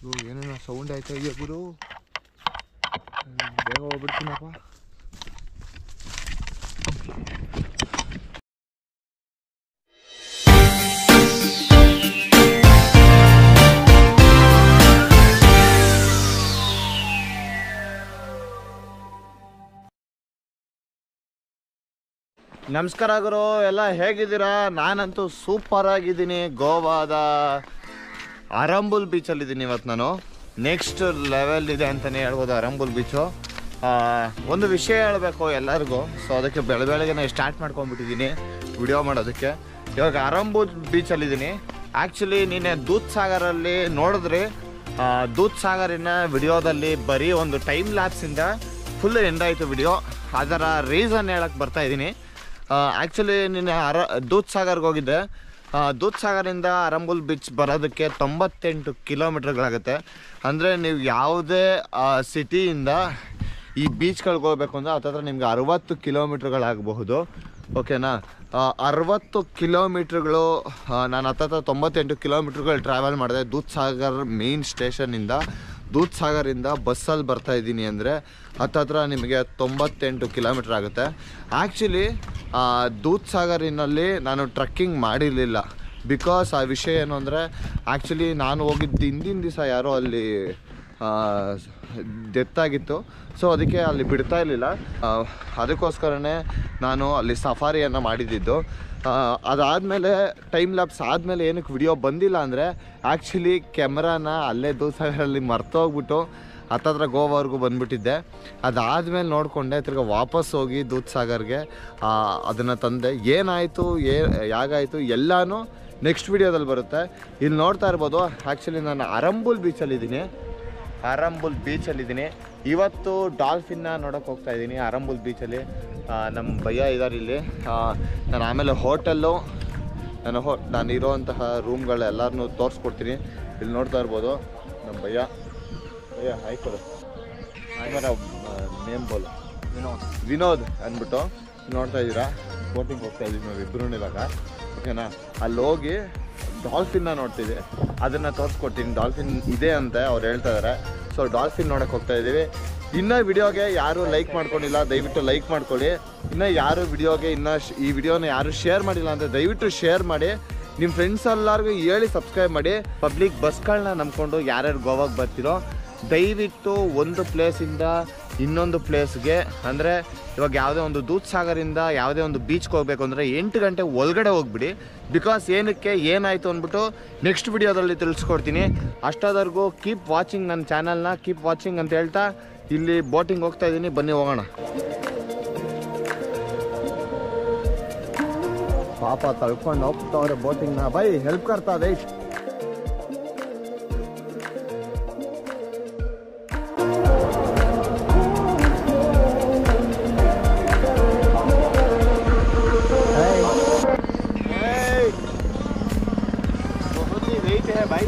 ಇದು ಏನೇನೋ ಸೌಂಡ್ ಆಯ್ತಾ ಇದೆಯಾ ಗುರು ಹ್ಮ್, ಬೇಗ ಹೋಗ್ಬಿಡ್ತೀನಪ್ಪ ನಮಸ್ಕಾರ ಗುರು ಎಲ್ಲ ಹೇಗಿದ್ದೀರಾ ನಾನಂತೂ ಸೂಪರ್ ಆಗಿದ್ದೀನಿ ಗೋವಾದ ಅರಂಬುಲ್ ಬೀಚಲ್ಲಿದ್ದೀನಿ ಇವತ್ತು ನಾನು ನೆಕ್ಸ್ಟ್ ಲೆವೆಲ್ ಇದೆ ಅಂತಲೇ ಹೇಳ್ಬೋದು ಅರಂಬುಲ್ ಬೀಚು ಒಂದು ವಿಷಯ ಹೇಳಬೇಕು ಎಲ್ಲರಿಗೂ ಸೊ ಅದಕ್ಕೆ ಬೆಳ ಬೆಳಗ್ಗೆ ಸ್ಟಾರ್ಟ್ ಮಾಡ್ಕೊಂಡ್ಬಿಟ್ಟಿದ್ದೀನಿ ವಿಡಿಯೋ ಮಾಡೋದಕ್ಕೆ ಇವಾಗ ಅರಂಬುಲ್ ಬೀಚಲ್ಲಿದ್ದೀನಿ ಆ್ಯಕ್ಚುಲಿ ನಿನ್ನೆ ದೂದ್ ಸಾಗರಲ್ಲಿ ನೋಡಿದ್ರಿ ಆ, ದೂದ್ ಸಾಗರಿನ ವಿಡಿಯೋದಲ್ಲಿ ಬರೀ ಒಂದು ಟೈಮ್ ಲ್ಯಾಪ್ಸಿಂದ ಫುಲ್ ಎಂಡ್ ಆಯಿತು ವಿಡಿಯೋ ಅದರ ರೀಸನ್ ಹೇಳಕ್ಕೆ ಬರ್ತಾ ಇದ್ದೀನಿ ಆ್ಯಕ್ಚುಲಿ ನಿನ್ನೆ ಅರ ದೂದ್ ಸಾಗರ್ಗೆ ಹೋಗಿದ್ದೆ ಆ, ದೂದ್ ಸಾಗರಿಂದ ಅರಂಬುಲ್ ಬೀಚ್ ಬರೋದಕ್ಕೆ ತೊಂಬತ್ತೆಂಟು ಕಿಲೋಮೀಟ್ರ್ಗಳಾಗುತ್ತೆ ಅಂದರೆ ನೀವು ಯಾವುದೇ ಸಿಟಿಯಿಂದ ಈ ಬೀಚ್ಗಳಿಗೆ ಹೋಗ್ಬೇಕು ಅಂದರೆ ಹತ್ತತ್ರ ನಿಮ್ಗೆ ಅರವತ್ತು ಕಿಲೋಮೀಟ್ರ್ಗಳಾಗಬಹುದು ಓಕೆನಾ ಆ, ಅರವತ್ತು ಕಿಲೋಮೀಟ್ರ್ಗಳು ನಾನು ಹತ್ತತ್ರ ತೊಂಬತ್ತೆಂಟು ಕಿಲೋಮೀಟ್ರ್ಗಳು ಟ್ರಾವೆಲ್ ಮಾಡಿದೆ ದೂದ್ ಸಾಗರ್ ಮೇನ್ ಸ್ಟೇಷನಿಂದ ದೂದ್ ಸಾಗರಿಂದ ಬಸ್ಸಲ್ಲಿ ಬರ್ತಾ ಇದ್ದೀನಿ ಅಂದರೆ ಹತ್ತತ್ರ ನಿಮಗೆ ತೊಂಬತ್ತೆಂಟು ಕಿಲೋಮೀಟ್ರ್ ಆಗುತ್ತೆ ಆ್ಯಕ್ಚುಲಿ ದೂದ್ ಸಾಗರಿನಲ್ಲಿ ನಾನು ಟ್ರಕ್ಕಿಂಗ್ ಮಾಡಿರಲಿಲ್ಲ ಬಿಕಾಸ್ ಆ ವಿಷಯ ಏನು ಅಂದರೆ ಆ್ಯಕ್ಚುಲಿ ನಾನು ಹೋಗಿದ್ದು ಹಿಂದಿನ ದಿವಸ ಯಾರೋ ಅಲ್ಲಿ ಡೆತ್ ಆಗಿತ್ತು ಸೊ ಅದಕ್ಕೆ ಅಲ್ಲಿ ಬಿಡ್ತಾ ಇರಲಿಲ್ಲ ಅದಕ್ಕೋಸ್ಕರನೇ ನಾನು ಅಲ್ಲಿ ಸಫಾರಿಯನ್ನು ಮಾಡಿದ್ದಿದ್ದು ಅದಾದಮೇಲೆ ಟೈಮ್ ಲ್ಯಾಪ್ಸ್ ಆದಮೇಲೆ ಏನಕ್ಕೆ ವಿಡಿಯೋ ಬಂದಿಲ್ಲ ಅಂದರೆ ಆ್ಯಕ್ಚುಲಿ ಕ್ಯಾಮ್ರಾನ ಅಲ್ಲೇ ದೂಸಾಗರಲ್ಲಿ ಮರ್ತೋಗ್ಬಿಟ್ಟು ಹತ್ತತ್ರ ಗೋವಾವರೆಗೂ ಬಂದ್ಬಿಟ್ಟಿದ್ದೆ ಅದಾದಮೇಲೆ ನೋಡಿಕೊಂಡೆ ತಿರ್ಗಿ ವಾಪಸ್ ಹೋಗಿ ದೂದ್ ಸಾಗರ್ಗೆ ಅದನ್ನು ತಂದೆ ಏನಾಯಿತು ಏ ಯಾಗಾಯಿತು ಎಲ್ಲನೂ ನೆಕ್ಸ್ಟ್ ವಿಡಿಯೋದಲ್ಲಿ ಬರುತ್ತೆ ಇಲ್ಲಿ ನೋಡ್ತಾ ಇರ್ಬೋದು ಆ್ಯಕ್ಚುಲಿ ನಾನು ಅರಂಬುಲ್ ಬೀಚಲ್ಲಿದ್ದೀನಿ ಅರಂಬುಲ್ ಬೀಚಲ್ಲಿದ್ದೀನಿ ಇವತ್ತು ಡಾಲ್ಫಿನ್ನ ನೋಡೋಕೆ ಹೋಗ್ತಾ ಇದ್ದೀನಿ ಅರಂಬುಲ್ ಬೀಚಲ್ಲಿ ನಮ್ಮ ಭಯ್ಯ ಇದ್ದಾರೆ ಇಲ್ಲಿ ಆ, ನಾನು ಆಮೇಲೆ ಹೋಟೆಲ್ಲು ನಾನು ಹೋ ನಾನು ಇರೋವಂತಹ ರೂಮ್ಗಳು ಎಲ್ಲರನ್ನೂ ತೋರಿಸ್ಕೊಡ್ತೀನಿ ಇಲ್ಲಿ ನೋಡ್ತಾ ಇರ್ಬೋದು ನಮ್ಮ ಭಯ್ಯ ಭಯ್ಯ ಆಯ್ತು ನೇಮ್ ಬೋಲ್ ವಿನೋದ್ ವಿನೋದ್ ಅಂದ್ಬಿಟ್ಟು ನೋಡ್ತಾ ಇದ್ದೀರಾ ಬೋಟಿಂಗ್ ಹೋಗ್ತಾ ಇದ್ದೀವಿ ನಾವು ಇಬ್ಬರೂ ಇವಾಗ ಓಕೆನಾ ಅಲ್ಲಿ ಹೋಗಿ ಡಾಲ್ಫಿನ್ನ ನೋಡ್ತಿದ್ದೆ ಅದನ್ನು ತೋರಿಸ್ಕೊಡ್ತೀನಿ ಡಾಲ್ಫಿನ್ ಇದೆ ಅಂತ ಅವ್ರು ಹೇಳ್ತಾ ಇದ್ದಾರೆ ಸೊ ಡಾಲ್ಫಿನ್ ನೋಡೋಕೆ ಹೋಗ್ತಾ ಇದ್ದೀವಿ ಇನ್ನೂ ವಿಡಿಯೋಗೆ ಯಾರು ಲೈಕ್ ಮಾಡ್ಕೊಂಡಿಲ್ಲ ದಯವಿಟ್ಟು ಲೈಕ್ ಮಾಡ್ಕೊಳ್ಳಿ ಇನ್ನು ಯಾರು ವಿಡಿಯೋಗೆ ಇನ್ನೂ ಶ್- ಈ ವಿಡಿಯೋನ ಯಾರು ಶೇರ್ ಮಾಡಿಲ್ಲ ಅಂದರೆ ದಯವಿಟ್ಟು ಶೇರ್ ಮಾಡಿ ನಿಮ್ಮ ಫ್ರೆಂಡ್ಸ್ ಎಲ್ಲರಿಗೂ ಹೇಳಿ ಸಬ್ಸ್ಕ್ರೈಬ್ ಮಾಡಿ ಪಬ್ಲಿಕ್ ಬಸ್ಗಳನ್ನ ನಂಬ್ಕೊಂಡು ಯಾರ್ಯಾರು ಗೋವಾಗೆ ಬರ್ತಿರೋ ದಯವಿಟ್ಟು ಒಂದು ಪ್ಲೇಸಿಂದ ಇನ್ನೊಂದು ಪ್ಲೇಸ್ಗೆ ಅಂದರೆ ಇವಾಗ ಯಾವುದೇ ಒಂದು ದೂದ್ ಸಾಗರಿಂದ ಯಾವುದೇ ಒಂದು ಬೀಚ್ಗೆ ಹೋಗ್ಬೇಕು ಅಂದರೆ ಎಂಟು ಗಂಟೆ ಒಳಗಡೆ ಹೋಗ್ಬಿಡಿ ಬಿಕಾಸ್ ಏನಕ್ಕೆ ಏನಾಯಿತು ಅಂದ್ಬಿಟ್ಟು ನೆಕ್ಸ್ಟ್ ವಿಡಿಯೋದಲ್ಲಿ ತಿಳಿಸ್ಕೊಡ್ತೀನಿ ಅಷ್ಟೋದವರೆಗೂ ಕೀಪ್ ವಾಚಿಂಗ್ ನನ್ನ ಚಾನಲ್ನ ಕೀಪ್ ವಾಚಿಂಗ್ ಅಂತ ಹೇಳ್ತಾ ಇಲ್ಲಿ ಬೋಟಿಂಗ್ ಹೋಗ್ತಾ ಇದ್ದೀನಿ ಬನ್ನಿ ಹೋಗೋಣ ಪಾಪ ತಳ್ಕೊಂಡು ಹೋಗ್ತಾವ್ರೆ ಬೋಟಿಂಗ್ನ ಬೈ ಹೆಲ್ಪ್ ಕರ್ತಾ ವೈಟ್ बहुत ही वेट है भाई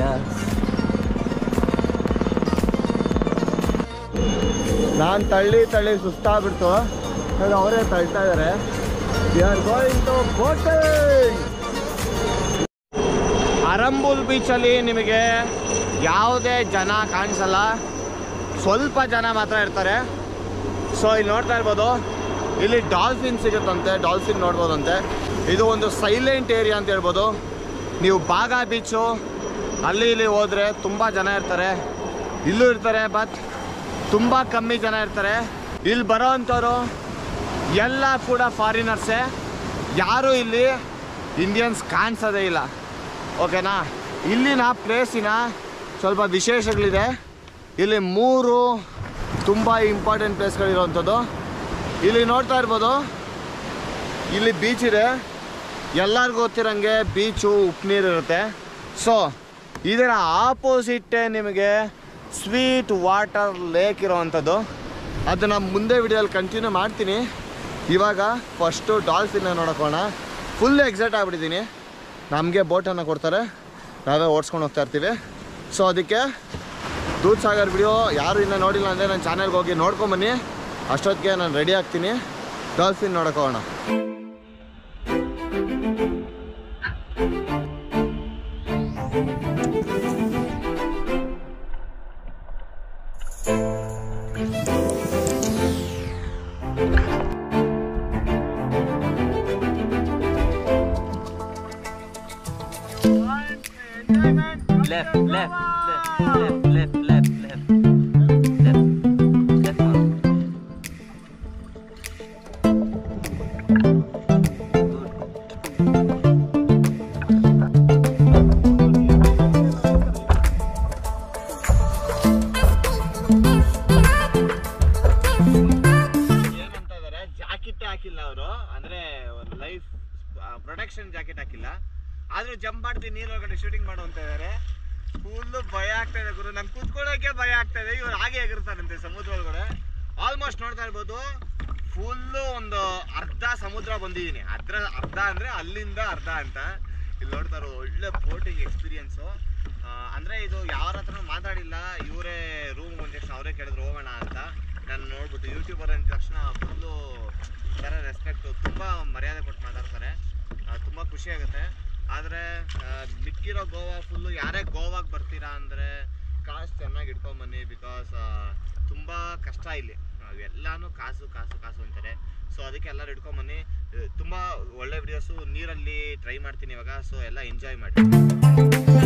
ನಾನು ತಳ್ಳಿ ತಳ್ಳಿ ಸುಸ್ತಾಗ್ಬಿಡ್ತು ಇವಾಗ ಅವರೇ ತಳ್ತಾ ಇದ್ದಾರೆ we are going to boating Arambol ಬೀಚಲ್ಲಿ ನಿಮಗೆ ಯಾವುದೇ ಜನ ಕಾಣಿಸಲ್ಲ ಸ್ವಲ್ಪ ಜನ ಮಾತ್ರ ಇರ್ತಾರೆ ಸೊ ಇಲ್ಲಿ ನೋಡ್ತಾ ಇರ್ಬೋದು ಇಲ್ಲಿ ಡಾಲ್ಫಿನ್ ಸಿಗುತ್ತಂತೆ ಡಾಲ್ಫಿನ್ ನೋಡ್ಬೋದಂತೆ ಇದು ಒಂದು ಸೈಲೆಂಟ್ ಏರಿಯಾ ಅಂತ ಹೇಳ್ಬೋದು ನೀವು ಬಾಗ ಬೀಚು ಅಲ್ಲಿ ಇಲ್ಲಿ ಹೋದರೆ ತುಂಬ ಜನ ಇರ್ತಾರೆ ಇಲ್ಲೂ ಇರ್ತಾರೆ ಬಟ್ ತುಂಬ ಕಮ್ಮಿ ಜನ ಇರ್ತಾರೆ ಇಲ್ಲಿ ಬರೋ ಅಂಥವ್ರು ಎಲ್ಲ ಕೂಡ ಫಾರಿನರ್ಸೇ ಯಾರೂ ಇಲ್ಲಿ ಇಂಡಿಯನ್ಸ್ ಕಾಣಿಸೋದೇ ಇಲ್ಲ ಓಕೆನಾ ಇಲ್ಲಿನ ಪ್ಲೇಸಿನ ಸ್ವಲ್ಪ ವಿಶೇಷಗಳಿದೆ ಇಲ್ಲಿ ಮೂರು ತುಂಬ ಇಂಪಾರ್ಟೆಂಟ್ ಪ್ಲೇಸ್ಗಳಿರೋವಂಥದ್ದು ಇಲ್ಲಿ ನೋಡ್ತಾ ಇರ್ಬೋದು ಇಲ್ಲಿ ಬೀಚ್ ಇದೆ ಎಲ್ಲರಿಗೂ ಗೊತ್ತಿರಂಗೆ ಬೀಚು ಉಪ್ಪು ನೀರು ಇರುತ್ತೆ ಸೊ ಇದರ ಆಪೋಸಿಟ್ಟೇ ನಿಮಗೆ ಸ್ವೀಟ್ ವಾಟರ್ ಲೇಕ್ ಇರೋವಂಥದ್ದು ಅದನ್ನು ಮುಂದೆ ವಿಡಿಯೋಲಿ ಕಂಟಿನ್ಯೂ ಮಾಡ್ತೀನಿ ಇವಾಗ ಫಸ್ಟು ಡಾಲ್ಫಿನ್ನ ನೋಡೋಕೋಣ ಫುಲ್ ಎಕ್ಸೈಟ್ ಆಗಿಬಿಟ್ಟಿದ್ದೀನಿ ನಮಗೆ ಬೋಟನ್ನು ಕೊಡ್ತಾರೆ ನಾವೇ ಓಡಿಸ್ಕೊಂಡು ಹೋಗ್ತಾ ಇರ್ತೀವಿ ಸೊ ಅದಕ್ಕೆ ದೂದ್ ಸಾಗರ್ ವಿಡಿಯೋ ಯಾರು ಇನ್ನೂ ನೋಡಿಲ್ಲ ಅಂದರೆ ನನ್ನ ಚಾನಲ್ಗೆ ಹೋಗಿ ನೋಡ್ಕೊಂಬನ್ನಿ ಅಷ್ಟೊತ್ತಿಗೆ ನಾನು ರೆಡಿ ಆಗ್ತೀನಿ ಡಾಲ್ಫಿನ್ ನೋಡೋಕೆ ಹೋಗೋಣ left, left, left, left, left, left, left, left, left. Good. ಏನಂತ ಇದಾರೆ ಜಾಕೆಟ್ ಹಾಕಿಲ್ಲ ಅವರು ಅಂದ್ರೆ ಲೈಫ್ ಪ್ರೊಟೆಕ್ಷನ್ ಜಾಕೆಟ್ ಹಾಕಿಲ್ಲ ಆದ್ರೂ ಜಂಪ್ ಮಾಡ್ತೀನಿ ನೀರೊಳಗಡೆ ಶೂಟಿಂಗ್ ಮಾಡು ಅಂತ ಇದಾರೆ ಫುಲ್ ಭಯ ಆಗ್ತಾ ಇದೆ ಗುರು ನಂಗೆ ಕುತ್ಕೊಳ್ಳೋಕೆ ಭಯ ಆಗ್ತಾ ಇದೆ ಇವ್ರು ಹಾಗೆ ಎಗಿರ್ತಾರಂತೆ ಸಮುದ್ರ ಒಳಗಡೆ ಆಲ್ಮೋಸ್ಟ್ ನೋಡ್ತಾ ಇರ್ಬೋದು ಫುಲ್ಲು ಒಂದು ಅರ್ಧ ಸಮುದ್ರ ಬಂದಿದ್ದೀನಿ ಅದ್ರ ಅರ್ಧ ಅಂದ್ರೆ ಅಲ್ಲಿಂದ ಅರ್ಧ ಅಂತ ಇಲ್ಲಿ ನೋಡ್ತಾ ಇರೋ ಒಳ್ಳೆ ಬೋಟಿಂಗ್ ಎಕ್ಸ್ಪೀರಿಯನ್ಸು ಅಂದ್ರೆ ಇದು ಯಾರ ಹತ್ರ ಮಾತಾಡಿಲ್ಲ ಇವರೇ ರೂಮ್ ಬಂದ ತಕ್ಷಣ ಅವರೇ ಕೇಳಿದ್ರು ಹೋಗೋಣ ಅಂತ ನಾನು ನೋಡ್ಬಿಟ್ಟು ಯೂಟ್ಯೂಬರ್ ಅಂದ ತಕ್ಷಣ ಫುಲ್ಲು ಥರ ರೆಸ್ಪೆಕ್ಟು ತುಂಬ ಮರ್ಯಾದೆ ಕೊಟ್ಟು ಮಾತಾಡ್ತಾರೆ ಆ, ತುಂಬ ಖುಷಿ ಆಗುತ್ತೆ ಆದರೆ ಮಿಕ್ಕಿರೋ ಗೋವಾ ಫುಲ್ಲು ಯಾರೇ ಗೋವಾಗೆ ಬರ್ತೀರಾ ಅಂದರೆ ಕಾಸು ಚೆನ್ನಾಗಿ ಇಟ್ಕೊಂಬನ್ನಿ ಬಿಕಾಸ್ ತುಂಬ ಕಷ್ಟ ಇಲ್ಲಿ ಎಲ್ಲಾನು ಕಾಸು ಕಾಸು ಕಾಸು ಅಂತಾರೆ ಸೊ ಅದಕ್ಕೆ ಎಲ್ಲರೂ ಇಟ್ಕೊಂಬನ್ನಿ ತುಂಬ ಒಳ್ಳೆ ವಿಡಿಯೋಸು ನೀರಲ್ಲಿ ಟ್ರೈ ಮಾಡ್ತೀನಿ ಇವಾಗ ಸೊ ಎಲ್ಲ ಎಂಜಾಯ್ ಮಾಡಿ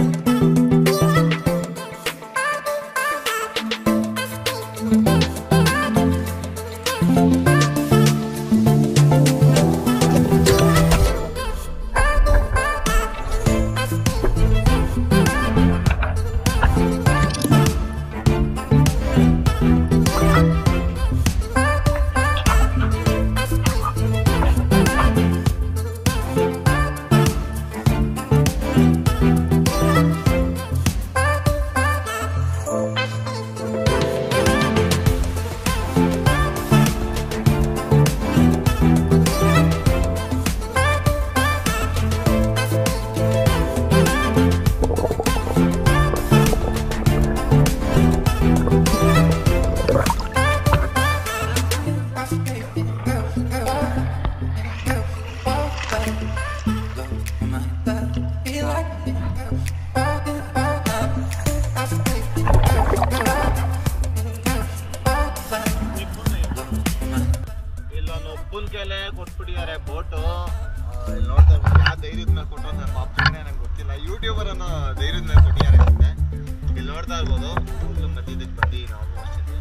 ಇಲ್ಲೊಂದು ಒಬ್ಬನ ಕೈಲೇ ಕೊಟ್ಬಿಟ್ಟಿದ್ದಾರೆ ಬೋಟು ಇಲ್ಲಿ ನೋಡ್ತಾ ಇರ್ಬೋದು ಯಾವ ಧೈರ್ಯದ ಮೇಲೆ ಕೊಟ್ಟರು ನನ್ನ ಪಾಪ್ನೇ ನಂಗೆ ಗೊತ್ತಿಲ್ಲ ಯೂಟ್ಯೂಬರ್ ಅನ್ನೋ ಧೈರ್ಯದ ಮೇಲೆ ಕೊಟ್ಟಿದ್ದಾರೆ ಅಷ್ಟೇ ಇಲ್ಲಿ ನೋಡ್ತಾ ಇರ್ಬೋದು ಫುಲ್ಲು ಮಧ್ಯದಕ್ಕೆ ಬಂದು ನಾವು ಅಷ್ಟೇ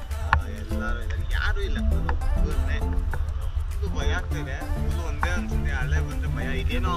ಎಲ್ಲರೂ ಇದ್ದಾರೆ ಯಾರೂ ಇಲ್ಲ ಒಬ್ಬರನ್ನೇ ಫುಲ್ಲು ಭಯ ಆಗ್ತಿದೆ ಫುಲ್ಲು ಒಂದೇ ಅನ್ಸುತ್ತೆ ಹಳೆ ಬಂದ್ರೆ ಭಯ ಇದೇನೋ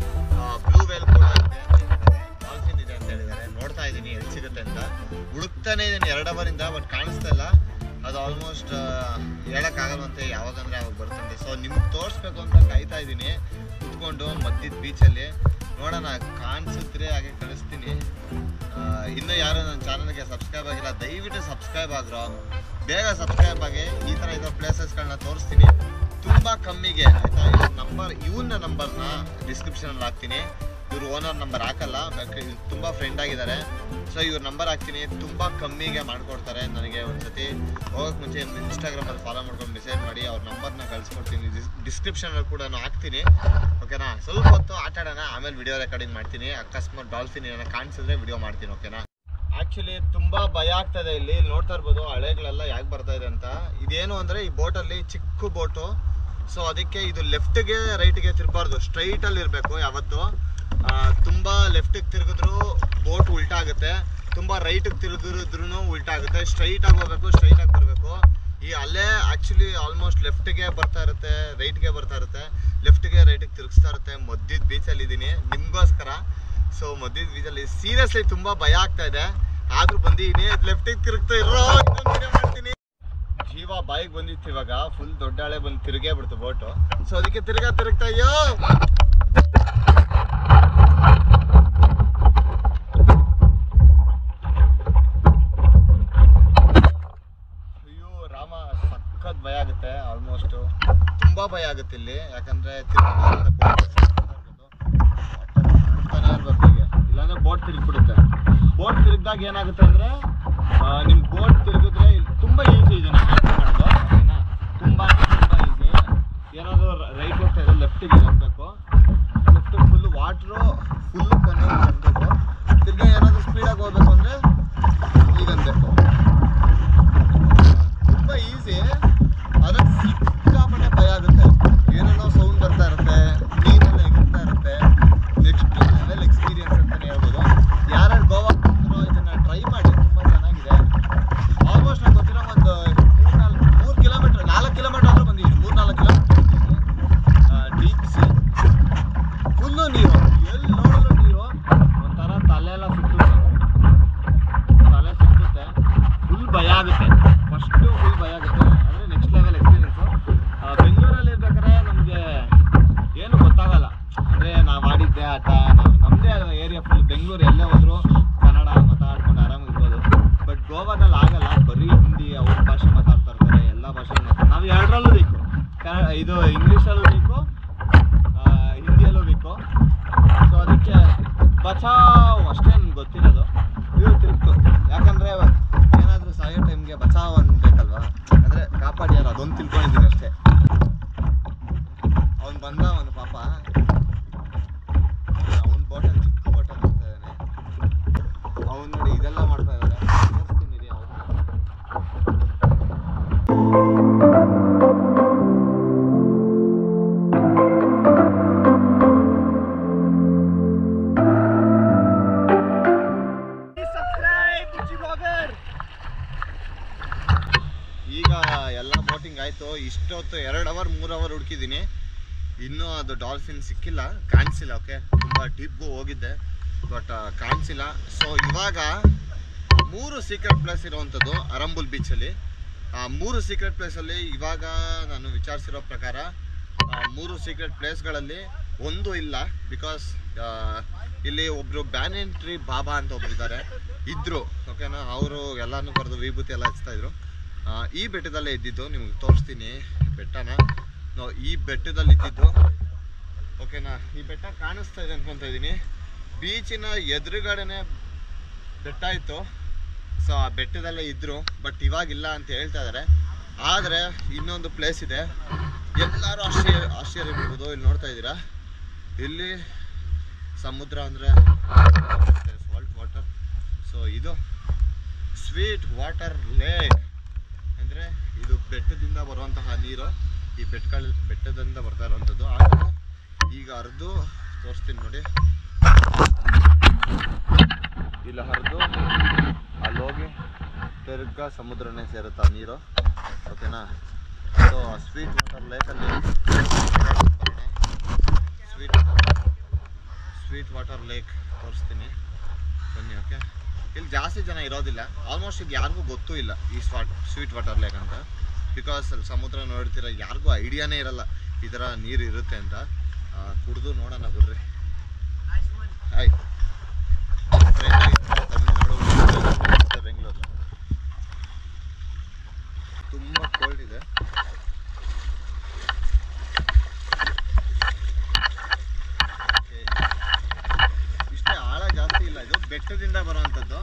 ಬ್ಲೂ ವೇಲ್ ಕೂಡ ಇದೆ ಡಾಲ್ಫಿನ್ ಇದೆ ಅಂತ ಹೇಳಿದ್ದಾರೆ ನೋಡ್ತಾ ಇದ್ದೀನಿ ಎಲ್ಲಿ ಸಿಗುತ್ತೆ ಅಂತ ಹುಡುಕ್ತಾನೆ ಇದ್ದೀನಿ ಎರಡು ಅವರಿಂದ ಬಟ್ ಕಾಣಿಸ್ತಾ ಇಲ್ಲ ಅದು ಆಲ್ಮೋಸ್ಟ್ ಹೇಳಕ್ಕಾಗಲ್ವಂತೆ ಯಾವಾಗಂದ್ರೆ ಅವಾಗ ಬರ್ತಂತೆ ಸೊ ನಿಮ್ಗೆ ತೋರಿಸ್ಬೇಕು ಅಂತ ಕಾಯ್ತಾ ಇದ್ದೀನಿ ಕುತ್ಕೊಂಡು ಮಧ್ಯದ ಬೀಚಲ್ಲಿ ನೋಡೋಣ ಕಾಣಿಸಿದ್ರೆ ಹಾಗೆ ಕಳಿಸ್ತೀನಿ ಆ, ಇನ್ನೂ ಯಾರು ನನ್ನ ಚಾನಲ್ಗೆ ಸಬ್ಸ್ಕ್ರೈಬ್ ಆಗಿಲ್ಲ ದಯವಿಟ್ಟು ಸಬ್ಸ್ಕ್ರೈಬ್ ಆಗ್ರೋ ಬೇಗ ಸಬ್ಸ್ಕ್ರೈಬ್ ಆಗಿ ಈ ಥರ ಇರೋ ಪ್ಲೇಸಸ್ಗಳನ್ನ ತೋರಿಸ್ತೀನಿ ತುಂಬ ಕಮ್ಮಿಗೆ ಆಯ್ತಾ ಇವ್ರ ನಂಬರ್ ಇವನ್ನ ನಂಬರ್ನ ಡಿಸ್ಕ್ರಿಪ್ಷನಲ್ಲಿ ಹಾಕ್ತೀನಿ ಇವ್ರ ಓನರ್ ನಂಬರ್ ಹಾಕಲ್ಲ ಬೇಕಾದ್ರೆ ಇವ್ರು ತುಂಬ ಫ್ರೆಂಡ್ ಆಗಿದ್ದಾರೆ ಸೊ ಇವ್ರ ನಂಬರ್ ಹಾಕ್ತೀನಿ ತುಂಬ ಕಮ್ಮಿಗೆ ಮಾಡ್ಕೊಡ್ತಾರೆ ನನಗೆ ಒಂದ್ಸತಿ ಹೋಗೋಕೆ ಮುಂಚೆ ಇನ್ಸ್ಟಾಗ್ರಾಮಲ್ಲಿ ಫಾಲೋ ಮಾಡ್ಕೊಂಡು ಮೆಸೇಜ್ ಮಾಡಿ ಅವ್ರ ನಂಬರ್ನ ಕಳಿಸ್ಕೊಡ್ತೀನಿ ಡಿಸ್ಕ್ರಿಪ್ಷನಲ್ಲಿ ಕೂಡ ಹಾಕ್ತೀನಿ ಓಕೆನಾ ಸ್ವಲ್ಪ ಹೊತ್ತು ಆಟ ಆಡೋಣ ಆಮೇಲೆ ವಿಡಿಯೋ ರೆಕಾರ್ಡಿಂಗ್ ಮಾಡ್ತೀನಿ ಅಕಸ್ಮಾತ್ ಡಾಲ್ಫಿನ್ ಏನಾರ ಕಾಣಿಸಿದ್ರೆ ವಿಡಿಯೋ ಮಾಡ್ತೀನಿ ಓಕೆನಾ ಆಕ್ಚುಲಿ ತುಂಬಾ ಭಯ ಆಗ್ತದೆ ಇಲ್ಲಿ ಇಲ್ಲಿ ನೋಡ್ತಾ ಇರ್ಬೋದು ಹಳೆಗಳೆಲ್ಲ ಯಾಕೆ ಬರ್ತಾ ಇದೆ ಅಂತ ಇದೇನು ಅಂದ್ರೆ ಈ ಬೋಟಲ್ಲಿ ಚಿಕ್ಕ ಬೋಟು ಸೊ ಅದಕ್ಕೆ ಇದು ಲೆಫ್ಟ್ಗೆ ರೈಟ್ಗೆ ತಿರ್ಬಾರ್ದು ಸ್ಟ್ರೈಟ್ ಅಲ್ಲಿ ಇರಬೇಕು ಯಾವತ್ತು ಆ, ತುಂಬಾ ಲೆಫ್ಟಿಗೆ ತಿರುಗಿದ್ರು ಬೋಟ್ ಉಲ್ಟಾ ಆಗುತ್ತೆ ತುಂಬಾ ರೈಟಿಗೆ ತಿರುಗಿದ್ರು ಉಲ್ಟಾ ಆಗುತ್ತೆ ಸ್ಟ್ರೈಟ್ ಆಗಿ ಹೋಗ್ಬೇಕು ಸ್ಟ್ರೈಟ್ ಆಗಿ ಬರಬೇಕು ಈ ಅಲ್ಲೇ ಆಕ್ಚುಲಿ ಆಲ್ಮೋಸ್ಟ್ ಲೆಫ್ಟ್ಗೆ ಬರ್ತಾ ಇರುತ್ತೆ ರೈಟ್ಗೆ ಬರ್ತಾ ಇರುತ್ತೆ ಲೆಫ್ಟ್ಗೆ ರೈಟಿಗೆ ತಿರುಗಿಸ್ತಾ ಇರುತ್ತೆ ಮಧ್ಯದ ಬೀಚಲ್ಲಿ ಇದ್ದೀನಿ ನಿಮ್ಗೋಸ್ಕರ ಸೊ ಮಧ್ಯದ ಬೀಚಲ್ಲಿ ಸೀರಿಯಸ್ಲಿ ತುಂಬಾ ಭಯ ಆಗ್ತಾ ಇದೆ ಆದ್ರೂ ಬಂದಿದ್ದೀನಿ ಲೆಫ್ಟಿಗೆ ತಿರುಗ್ತಾ ಇರೋ ಇನ್ನೊಂದ್ video ಮಾಡ್ತೀನಿ ಜೀವ ಬಾಯಿಗೆ ಬಂದಿತ್ತು ಇವಾಗ ಫುಲ್ ದೊಡ್ಡ ಹಳೆ ಬಂದು ತಿರುಗೇ ಬಿಡ್ತು ಬೋಟು ಸೊ ಅದಕ್ಕೆ ತಿರ್ಗಾ ತಿರುಗ್ತಾ ಅಯ್ಯೋ ಅಯ್ಯೋ ರಾಮ ಸಖತ್ ಭಯ ಆಗುತ್ತೆ ಆಲ್ಮೋಸ್ಟ್ ತುಂಬಾ ಭಯ ಆಗುತ್ತೆ ಇಲ್ಲಿ ಯಾಕಂದ್ರೆ ತಿರ್ಗ್ತಾ ಇರುತ್ತೆ boat. ಕಾಣ್ತಾನೆ ಇರ್ಬೇಕು ಹೀಗೆ ಇಲ್ಲಾಂದ್ರೆ ಬೋಟ್ ತಿರುಗ್ಬಿಡುತ್ತೆ ಬೋಟ್ ತಿರುಗ್ದಾಗ ಏನಾಗುತ್ತೆ ಅಂದ್ರೆ ಆ, ನಿಮ್ ಬೋಟ್ ತಿರುಗಿದ್ರೆ ಇಲ್ಲಿ ತುಂಬಾ ಈಸಿ ಇದೆ ನಾವು ಮಾಡೋದು ಓಕೆನಾ ತುಂಬಾ ತುಂಬಾ ಈಸಿ ಏನಾದ್ರು ರೈಟ್ ಹೋಗ್ತಾ ಇದೆ ಲೆಫ್ಟಿಗೆ ಹೋಗ್ಬೇಕು ಲೆಫ್ಟ್ ಫುಲ್ ವಾಟ್ರು ಫುಲ್ ಕೊನೆ ಅನ್ಬೇಕು ತಿರ್ಗಾ ಏನಾದ್ರು ಸ್ಪೀಡಾಗಿ ಹೋಗ್ಬೇಕು ಅಂದ್ರೆ ಈಗ ಅನ್ಬೇಕು ತುಂಬಾ ಈಸಿ ಆದ್ರೆ ಸಿಕ್ಕಾಪಟ್ಟೆ ಭಯ ಆಗುತ್ತೆ ಏನೇನೋ ಸೌಂಡ್ ಬರ್ತಾ ಇರುತ್ತೆ ನೀರೆಲ್ಲ ಎಗಿರ್ತಾ ಇರುತ್ತೆ ನೆಕ್ಸ್ಟ್ ಲೆವೆಲ್ ಎಕ್ಸ್ಪೀರಿಯನ್ಸ್ ಅಂತಾನೆ ಹೇಳ್ಬೋದು ಯಾರ್ಯಾರು ಗೋವಾ ಇದೆಲ್ಲ ಮಾಡ್ತಾ ಇದ್ದಾರೆ ತೋರಿಸ್ತೀನಿ ಇರಿ ಅವ್ರನ್ನ. ಈಗ ಎಲ್ಲ ಬೋಟಿಂಗ್ ಆಯ್ತು ಇಷ್ಟೊತ್ತು ಎರಡು ಅವರ್ ಮೂರು ಅವರ್ ಹುಡುಕಿದ್ದೀನಿ ಇನ್ನೂ ಅದು ಡಾಲ್ಫಿನ್ ಸಿಕ್ಕಿಲ್ಲ ಕಾಣಿಸಿಲ್ಲ ಓಕೆ ತುಂಬ ಡೀಪ್ಗೂ ಹೋಗಿದ್ದೆ ಬಟ್ ಕಾಣಿಸಿಲ್ಲ ಸೊ ಇವಾಗ ಮೂರು ಸೀಕ್ರೆಟ್ ಪ್ಲೇಸ್ ಇರುವಂಥದ್ದು ಅರಂಬುಲ್ ಬೀಚಲ್ಲಿ ಆ ಮೂರು ಸೀಕ್ರೆಟ್ ಪ್ಲೇಸಲ್ಲಿ ಇವಾಗ ನಾನು ವಿಚಾರಿಸಿರೋ ಪ್ರಕಾರ ಆ, ಮೂರು ಸೀಕ್ರೆಟ್ ಪ್ಲೇಸ್ಗಳಲ್ಲಿ ಒಂದು ಇಲ್ಲ ಬಿಕಾಸ್ ಇಲ್ಲಿ ಒಬ್ರು ಬ್ಯಾನಿಯನ್ ಟ್ರೀ ಬಾಬಾ ಅಂತ ಒಬ್ರು ಇದ್ದಾರೆ ಇದ್ರು ಓಕೆನಾ ಅವರು ಎಲ್ಲಾನು ಬರೆದು ವಿಭೂತಿ ಎಲ್ಲ ಹಚ್ತಾ ಇದ್ರು ಆ, ಈ ಬೆಟ್ಟದಲ್ಲೇ ಇದ್ದಿದ್ದು ನಿಮ್ಗೆ ತೋರಿಸ್ತೀನಿ ಬೆಟ್ಟನ ನಾವು ಈ ಬೆಟ್ಟದಲ್ಲಿ ಇದ್ದಿದ್ದು ಓಕೆನಾ ಈ ಬೆಟ್ಟ ಕಾಣಿಸ್ತಾ ಇದೆ ಅನ್ಕೊಂತ ಇದ್ದೀನಿ ಬೀಚಿನ ಎದುರುಗಡೆನೆ ಬೆಟ್ಟ ಇತ್ತು ಸೊ ಆ ಬೆಟ್ಟದಲ್ಲೇ ಇದ್ರು ಬಟ್ ಇವಾಗಿಲ್ಲ ಅಂತ ಹೇಳ್ತಾ ಇದ್ದಾರೆ ಆದರೆ ಇನ್ನೊಂದು ಪ್ಲೇಸ್ ಇದೆ ಎಲ್ಲರೂ ಆಶ್ಚರ್ಯ ಆಶ್ಚರ್ಯ ಬಿಡ್ಬೋದು ಇಲ್ಲಿ ನೋಡ್ತಾ ಇದ್ದೀರಾ ಇಲ್ಲಿ ಸಮುದ್ರ ಅಂದರೆ ಸಾಲ್ಟ್ ವಾಟರ್ ಸೊ ಇದು ಸ್ವೀಟ್ ವಾಟರ್ ಲೇಕ್ ಅಂದರೆ ಇದು ಬೆಟ್ಟದಿಂದ ಬರುವಂತಹ ನೀರು ಈ ಬೆಟ್ಟಗಳ ಬೆಟ್ಟದಿಂದ ಬರ್ತಾ ಇರುವಂಥದ್ದು ಆದರೆ ಈಗ ಹರಿದು ತೋರಿಸ್ತೀನಿ ನೋಡಿ ಇಲ್ಲಿ ಹರಿದು ಅಲ್ಲಿ ಹೋಗಿ ತಿರ್ಗಾ ಸಮುದ್ರನೇ ಸೇರುತ್ತೆ ಆ ನೀರು ಓಕೆನಾ ಸೊ ಸ್ವೀಟ್ ವಾಟರ್ ಲೇಕಲ್ಲಿ ಸ್ವೀಟ್ ಸ್ವೀಟ್ ವಾಟರ್ ಲೇಕ್ ತೋರಿಸ್ತೀನಿ ಬನ್ನಿ ಓಕೆ ಇಲ್ಲಿ ಜಾಸ್ತಿ ಜನ ಇರೋದಿಲ್ಲ ಆಲ್ಮೋಸ್ಟ್ ಇದು ಯಾರಿಗೂ ಗೊತ್ತೂ ಇಲ್ಲ ಈ ಸ್ವಾಟ್ ಸ್ವೀಟ್ ವಾಟರ್ ಲೇಕ್ ಅಂತ ಬಿಕಾಸ್ ಅಲ್ಲಿ ಸಮುದ್ರ ನೋಡ್ತೀರ ಯಾರಿಗೂ ಐಡಿಯಾನೇ ಇರಲ್ಲ ಈ ಥರ ನೀರು ಇರುತ್ತೆ ಅಂತ ಕುಡಿದು ನೋಡೋಣ ಬಿಡ್ರಿ ಹಾಯ್ ತಮಿಳ್ನಾಡು ಮತ್ತೆ ಬೆಂಗಳೂರು ತುಂಬ ಕೋಲ್ಡ್ ಇದೆ Okay. ಇಷ್ಟೇ ಆಳ ಜಾಸ್ತಿ ಇಲ್ಲ ಇದು ಬೆಟ್ಟದಿಂದ ಬರುವಂಥದ್ದು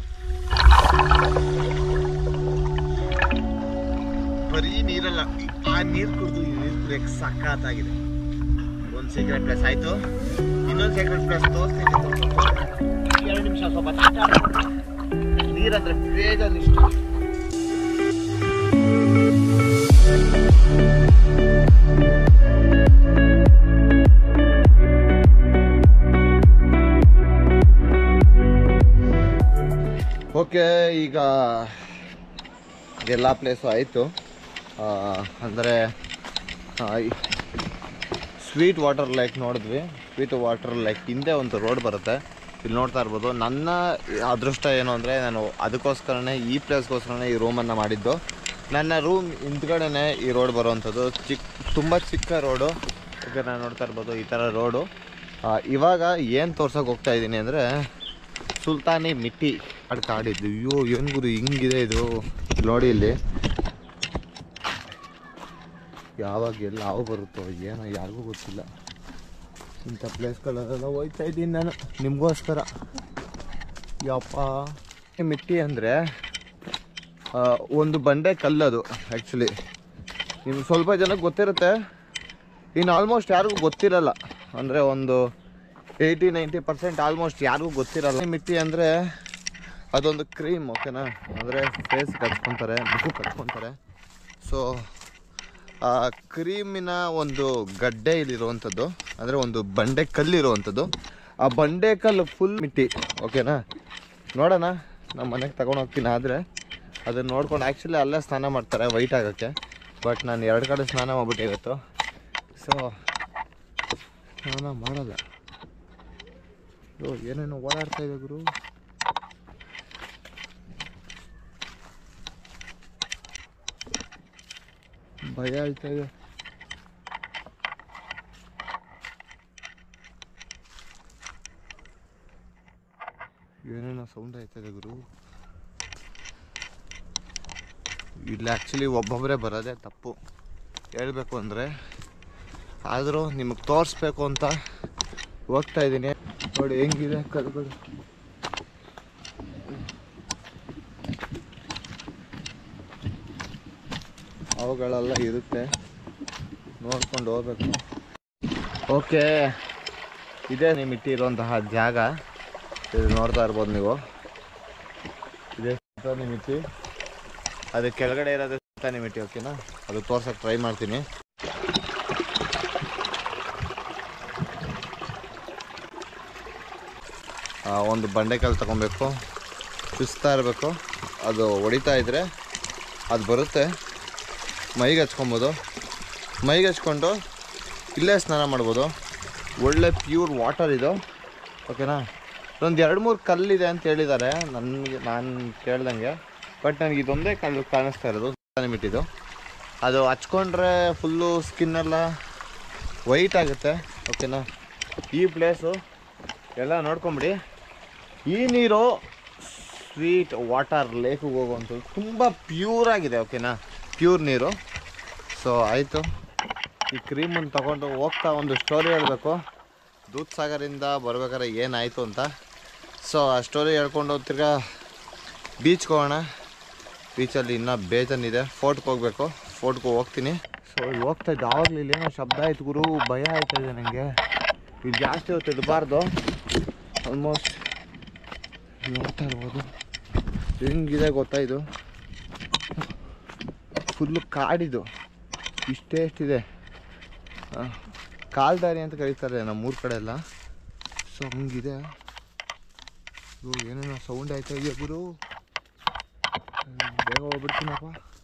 ಬರೀ ನೀರಲ್ಲ ಆ ನೀರು ಕುಡಿದು ಈ ನೀರು ಕುಡಿಯಕ್ಕೆ ಸಖತ್ತಾಗಿದೆ ಒಂದು ಸೀಕ್ರೆಟ್ ಪ್ಲೇಸ್ ಆಯ್ತು ಇನ್ನೊಂದು ಸೀಕ್ರೆಟ್ ಪ್ಲೇಸ್ ತೋರಿಸ್ತೀನಿ ಎರಡು ನಿಮಿಷ ಸ್ವಲ್ಪ ತಾಟ ಆಡ್ಕೊಂಡು. ನೀರಂದ್ರೆ ಬೇಜಾನ್ ಇಷ್ಟ ಓಕೆ ಈಗ ಎಲ್ಲ ಪ್ಲೇಸು ಆಯಿತು ಅಂದರೆ ಸ್ವೀಟ್ ವಾಟರ್ ಲೇಕ್ ನೋಡಿದ್ವಿ ಸ್ವೀಟ್ ವಾಟರ್ ಲೇಕ್ ಹಿಂದೆ ಒಂದು ರೋಡ್ ಬರುತ್ತೆ ಇಲ್ಲಿ ನೋಡ್ತಾ ಇರ್ಬೋದು ನನ್ನ ಅದೃಷ್ಟ ಏನು ಅಂದರೆ ನಾನು ಅದಕ್ಕೋಸ್ಕರನೇ ಈ ಪ್ಲೇಸ್ಗೋಸ್ಕರನೇ ಈ ರೂಮನ್ನು ಮಾಡಿದ್ದು ನನ್ನ ರೂಮ್ ಹಿಂದ್ಗಡೆನೇ ಈ ರೋಡ್ ಬರುವಂಥದ್ದು ಚಿಕ್ಕ ತುಂಬ ಚಿಕ್ಕ ರೋಡು ಈಗ ನಾನು ನೋಡ್ತಾ ಇರ್ಬೋದು ಈ ಥರ ರೋಡು ಆ, ಇವಾಗ ಏನು ತೋರ್ಸೋಕೆ ಹೋಗ್ತಾ ಇದ್ದೀನಿ ಅಂದರೆ ಸುಲ್ತಾನಿ ಮಿಟ್ಟಿ ಕಾಡು ಕಾಡಿದ್ದು ಅಯ್ಯೋ ಏನು ಗುರು ಹಿಂಗಿದೆ ಇದು ಇಲ್ಲಿ ನೋಡಿ ಇಲ್ಲಿ ಯಾವಾಗ ಎಲ್ಲಿ ಹಾವು ಬರುತ್ತೋ ಏನೋ ಯಾರಿಗೂ ಗೊತ್ತಿಲ್ಲ ಇಂಥ ಪ್ಲೇಸ್ಗಳೆಲ್ಲ ಹೋಗ್ತಾ ಇದ್ದೀನಿ ನಾನು ನಿಮಗೋಸ್ಕರ ಯಪ್ಪ ಈ ಮಿಟ್ಟಿ ಅಂದರೆ ಒಂದು ಬಂಡೆ ಕಲ್ಲದು ಆ್ಯಕ್ಚುಲಿ ನಿಮ್ಗೆ ಸ್ವಲ್ಪ ಜನಕ್ಕೆ ಗೊತ್ತಿರುತ್ತೆ ಇನ್ನು ಆಲ್ಮೋಸ್ಟ್ ಯಾರಿಗೂ ಗೊತ್ತಿರಲ್ಲ ಅಂದರೆ ಒಂದು ಏಯ್ಟಿ ನೈಂಟಿ ಪರ್ಸೆಂಟ್ ಆಲ್ಮೋಸ್ಟ್ ಯಾರಿಗೂ ಗೊತ್ತಿರಲ್ಲ ಈ ಮಿಟ್ಟಿ ಅಂದರೆ ಅದೊಂದು ಕ್ರೀಮ್ ಓಕೆನಾ ಅಂದರೆ ಫೇಸ್ ಕಚ್ಕೊತಾರೆ ಮುಖ ಕಚ್ಕೊತಾರೆ ಸೊ ಆ ಕ್ರೀಮಿನ ಒಂದು ಗಡ್ಡೆ ಇಲ್ಲಿರುವಂಥದ್ದು ಅಂದರೆ ಒಂದು ಬಂಡೆ ಕಲ್ಲಿರುವಂಥದ್ದು ಆ ಬಂಡೆ ಕಲ್ಲು ಫುಲ್ ಮಿಟ್ಟಿ ಓಕೆನಾ ನೋಡೋಣ ನಮ್ಮ ಮನೆಗೆ ತಗೊಂಡು ಹೋಗ್ತೀನಿ ಆದರೆ ಅದನ್ನು ನೋಡ್ಕೊಂಡು ಆ್ಯಕ್ಚುಲಿ ಅಲ್ಲೇ ಸ್ನಾನ ಮಾಡ್ತಾರೆ ವೈಟ್ ಆಗೋಕ್ಕೆ ಬಟ್ ನಾನು ಎರಡು ಕಡೆ ಸ್ನಾನ ಮಾಡ್ಬಿಟ್ಟೆ ಇವತ್ತು ಸೊ ಸ್ನಾನ ಮಾಡಲ್ಲ ಓ ಏನೇನೋ ಓಡಾಡ್ತಾ ಇದೆ ಗುರು ಭಯ ಆಯ್ತಾ ಇದೆ ಏನೇನೋ ಸೌಂಡ್ ಆಯ್ತದೆ ಗುರು ಇಲ್ಲಿ ಆ್ಯಕ್ಚುಲಿ ಒಬ್ಬೊಬ್ಬರೇ ಬರೋದೇ ತಪ್ಪು ಹೇಳಬೇಕು ಅಂದರೆ ಆದರೂ ನಿಮಗೆ ತೋರಿಸ್ಬೇಕು ಅಂತ ಹೋಗ್ತಾ ಇದ್ದೀನಿ ನೋಡಿ ಹೆಂಗಿದೆ ಕಲ್ಗಳು ಅವುಗಳೆಲ್ಲ ಇರುತ್ತೆ ನೋಡ್ಕೊಂಡು ಹೋಗ್ಬೇಕು ಓಕೆ ಇದೇ ನಿಮ್ಮ ಇಟ್ಟಿರುವಂತಹ ಜಾಗ ಇದು ನೋಡ್ತಾ ಇರ್ಬೋದು ನೀವು ಇದೆ ಸುಲ್ತಾನಿ ಮಿಟ್ಟಿ ಅದು ಕೆಳಗಡೆ ಇರೋದು ಸುಲ್ತಾನಿ ಮಿಟ್ಟಿ ಓಕೆನಾ ಅದು ತೋರ್ಸಕ್ಕೆ ಟ್ರೈ ಮಾಡ್ತೀನಿ ಆ, ಒಂದು ಬಂಡೆಕಾಲು ತಗೊಬೇಕು ಚುಸ್ತಾ ಇರಬೇಕು ಅದು ಹೊಡಿತಾ ಇದ್ರೆ ಅದು ಬರುತ್ತೆ ಮೈಗೆ ಹಚ್ಕೊಬೋದು ಮೈಗೆ ಹಚ್ಕೊಂಡು ಇಲ್ಲೇ ಸ್ನಾನ ಮಾಡ್ಬೋದು ಒಳ್ಳೆ ಪ್ಯೂರ್ ವಾಟರ್ ಇದು ಓಕೆನಾ ಒಂದು ಎರಡು ಮೂರು ಕಲ್ಲಿದೆ ಅಂತ ಹೇಳಿದ್ದಾರೆ ನನಗೆ ನಾನು ಕೇಳ್ದಂಗೆ ಬಟ್ ನನಗೆ ಇದೊಂದೇ ಕಲ್ಲು ಕಾಣಿಸ್ತಾ ಇರೋದು ಮಿಟ್ಟಿದು ಅದು ಹಚ್ಕೊಂಡ್ರೆ ಫುಲ್ಲು ಸ್ಕಿನ್ನೆಲ್ಲ ವೈಟ್ ಆಗುತ್ತೆ ಓಕೆನಾ ಈ ಪ್ಲೇಸು ಎಲ್ಲ ನೋಡ್ಕೊಂಬಿಡಿ ಈ ನೀರು ಸ್ವೀಟ್ ವಾಟರ್ ಲೇಕಿಗೆ ಹೋಗುವಂಥದ್ದು ತುಂಬ ಪ್ಯೂರ್ ಆಗಿದೆ ಓಕೆನಾ ಪ್ಯೂರ್ ನೀರು ಸೊ ಆಯಿತು ಈ ಕ್ರೀಮನ್ನು ತಗೊಂಡು ಹೋಗ್ತಾ ಒಂದು ಸ್ಟೋರಿ ಹೇಳಬೇಕು ದೂದ್ ಸಾಗರಿಂದ ಬರ್ಬೇಕಾದ್ರೆ ಏನಾಯಿತು ಅಂತ ಸೊ ಆ ಸ್ಟೋರಿ ಹೇಳ್ಕೊಂಡು ತಿರ್ಗಾ ಬೀಚ್ಗೆ ಹೋಗೋಣ ಬೀಚಲ್ಲಿ ಇನ್ನೂ ಬೇಜಾನಿದೆ ಫೋರ್ಟ್ಗೆ ಹೋಗ್ಬೇಕು ಫೋರ್ಟ್ಗೆ ಹೋಗ್ತೀನಿ ಸೊ ಇಲ್ಲಿ ಹೋಗ್ತಾ ಇದ್ದೆ ಆವಾಗಲೇ ಇಲ್ಲಿ ಏನೋ ಶಬ್ದ ಆಯ್ತು ಗುರು ಭಯ ಆಯ್ತಾ ಇದೆ ನನಗೆ ಇಲ್ಲಿ ಜಾಸ್ತಿ ಹೊತ್ತು ಇರಬಾರ್ದು ಆಲ್ಮೋಸ್ಟ್ ನೋಡ್ತಾ ಇರ್ಬೋದು ಹೆಂಗಿದೆ ಗೊತ್ತಾ ಇದು ಫುಲ್ಲು ಕಾಡಿದು ಇಷ್ಟೇ ಎಷ್ಟಿದೆ ಆ, ಕಾಲ್ದಾರಿ ಅಂತ ಕರೀತಾರೆ ನಮ್ಮೂರ ಕಡೆ ಎಲ್ಲ ಸೊ ಹಂಗಿದೆ ಇವು ಏನೇನೋ ಸೌಂಡ್ ಆಯ್ತಾ ಇದೆಯಾ ಗುರು ಹ್ಮ್, ಬೇಗ ಹೋಗ್ಬಿಡ್ತೀನಪ್ಪ